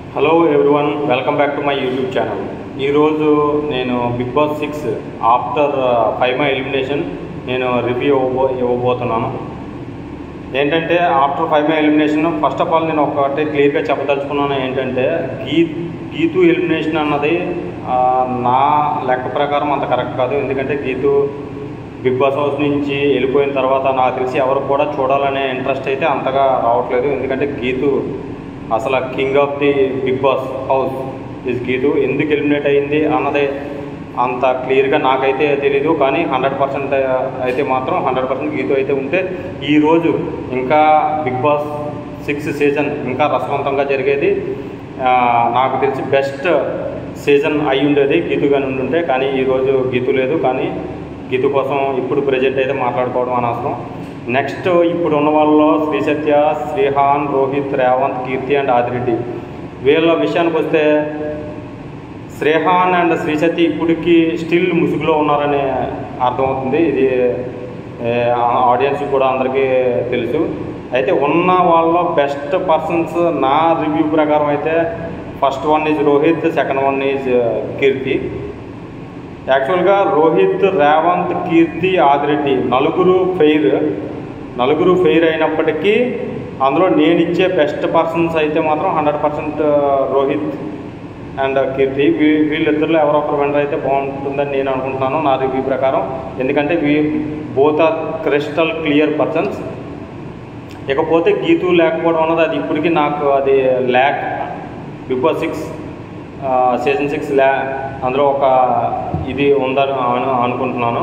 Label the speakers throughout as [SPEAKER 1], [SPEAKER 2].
[SPEAKER 1] hello everyone welcome back to my YouTube channel ఈరోజు నేను Bigg Boss six after five my elimination నేను review ఇవ్వబో ఇవ్వబోతున్నాను ఏంటంటే after five my elimination first of all నేను ఒకటి క్లియర్గా చెప్పదలుచుకున్నాను ఏంటంటే గీ గీతు ఎలిమినేషన్ అన్నది ఆ, నా లెక్క ప్రకారం అంత కరెక్ట్ కాదు ఎందుకంటే గీతు బిగ్ బాస్ హౌస్ నుంచి వెళ్ళిపోయిన తర్వాత నాకు తెలిసి ఎవరు కూడా చూడాలనే ఇంట్రెస్ట్ అయితే అంతగా రావట్లేదు ఎందుకంటే గీతు అసలు king of the Bigg Boss house is Geetu ఎందుకు ఎలిమినేట్ అయింది అన్నది అంత క్లియర్గా నాకైతే తెలీదు కానీ హండ్రెడ్ పర్సెంట్ అయితే మాత్రం హండ్రెడ్ పర్సెంట్ గీతు అయితే ఉంటే ఈరోజు ఇంకా బిగ్ బాస్ సిక్స్ సీజన్ ఇంకా రసవంతంగా జరిగేది ఆ, నాకు తెలిసి బెస్ట్ సీజన్ అయి ఉండేది గీతు కానీ ఉండుంటే కానీ ఈరోజు గీతు లేదు కానీ గీతు కోసం ఇప్పుడు ప్రజెంట్ అయితే మాట్లాడుకోవడం అనవసరం నెక్స్ట్ ఇప్పుడు ఉన్న వాళ్ళలో శ్రీ సత్య శ్రీహాన్ రోహిత్ రేవంత్ కీర్తి అండ్ ఆదిరెడ్డి వీళ్ళ విషయానికి వస్తే శ్రీహాన్ అండ్ శ్రీసతి ఇప్పటికి స్టిల్ ముసుగులో ఉన్నారని అర్థమవుతుంది ఇది ఆడియన్స్ కూడా అందరికీ తెలుసు అయితే ఉన్న వాళ్ళలో బెస్ట్ పర్సన్స్ నా రివ్యూ ప్రకారం అయితే first one is Rohit second one is Keerthi యాక్చువల్గా రోహిత్ రేవంత్ కీర్తి ఆదిరెడ్డి నలుగురు ఫెయిర్ నలుగురు ఫెయిర్ అయినప్పటికీ అందులో నేను ఇచ్చే బెస్ట్ పర్సన్స్ అయితే మాత్రం hundred percent Rohit and Keerthi వీ వీళ్ళిద్దరిలో ఎవరో ఒకరు వినర్ అయితే బాగుంటుందని నేను అనుకుంటున్నాను నా రివ్యూ ప్రకారం ఎందుకంటే we both are crystal clear persons ఇకపోతే గీతు లేకపోవడం అన్నది అది ఇప్పటికీ నాకు అది lack Bigg Boss six season six ల్యా అందులో ఒక ఇది ఉందని అను అనుకుంటున్నాను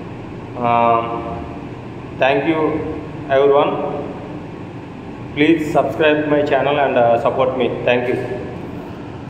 [SPEAKER 1] thank you everyone please subscribe my channel and support మీ థ్యాంక్ యూ